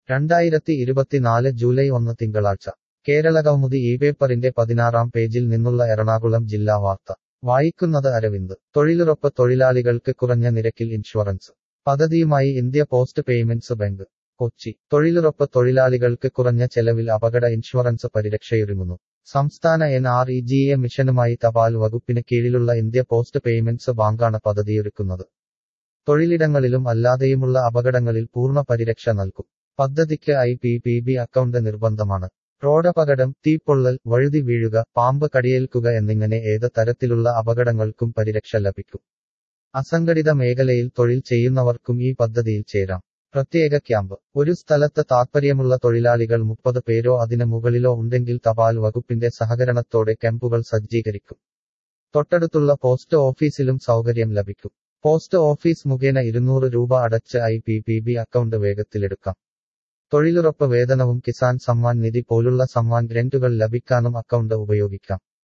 രണ്ടായിരത്തി ഇരുപത്തിനാല് ജൂലൈ ഒന്ന് തിങ്കളാഴ്ച കേരളകൗമുദി ഈ പേപ്പറിന്റെ പതിനാറാം പേജിൽ നിന്നുള്ള എറണാകുളം ജില്ലാ വാർത്ത വായിക്കുന്നത് അരവിന്ദ് തൊഴിലുറപ്പ് തൊഴിലാളികൾക്ക് കുറഞ്ഞ നിരക്കിൽ ഇൻഷുറൻസ് പദ്ധതിയുമായി India post payments bank Kochi തൊഴിലുറപ്പ് തൊഴിലാളികൾക്ക് കുറഞ്ഞ ചെലവിൽ അപകട ഇൻഷുറൻസ് പരിരക്ഷയൊരുങ്ങുന്നു സംസ്ഥാന N R E G A മിഷനുമായി തപാൽ വകുപ്പിന് കീഴിലുള്ള ഇന്ത്യ പോസ്റ്റ് പേയ്മെന്റ്സ് ബാങ്കാണ് പദ്ധതിയൊരുക്കുന്നത് തൊഴിലിടങ്ങളിലും അല്ലാതെയുമുള്ള അപകടങ്ങളിൽ പൂർണ്ണ പരിരക്ഷ നൽകും പദ്ധതിക്ക് I P P B account നിർബന്ധമാണ് റോഡപകടം തീപ്പൊള്ളൽ വഴുതി വീഴുക പാമ്പ് കടിയേൽക്കുക എന്നിങ്ങനെ ഏത് തരത്തിലുള്ള അപകടങ്ങൾക്കും പരിരക്ഷ ലഭിക്കും അസംഘടിത മേഖലയിൽ തൊഴിൽ ചെയ്യുന്നവർക്കും ഈ പദ്ധതിയിൽ ചേരാം പ്രത്യേക ക്യാമ്പ് ഒരു സ്ഥലത്ത് താത്പര്യമുള്ള തൊഴിലാളികൾ മുപ്പത് പേരോ അതിന് മുകളിലോ ഉണ്ടെങ്കിൽ തപാൽ വകുപ്പിന്റെ സഹകരണത്തോടെ ക്യാമ്പുകൾ സജ്ജീകരിക്കും തൊട്ടടുത്തുള്ള പോസ്റ്റ് ഓഫീസിലും സൗകര്യം ലഭിക്കും പോസ്റ്റ് ഓഫീസ് മുഖേന ഇരുന്നൂറ് രൂപ അടച്ച് I P P B account വേഗത്തിലെടുക്കാം തൊഴിലുറപ്പ് വേതനവും കിസാൻ സമ്മാൻ നിധി പോലുള്ള സമ്മാൻ ഗ്രന്റുകൾ ലഭിക്കാനും അക്കൗണ്ട് ഉപയോഗിക്കാം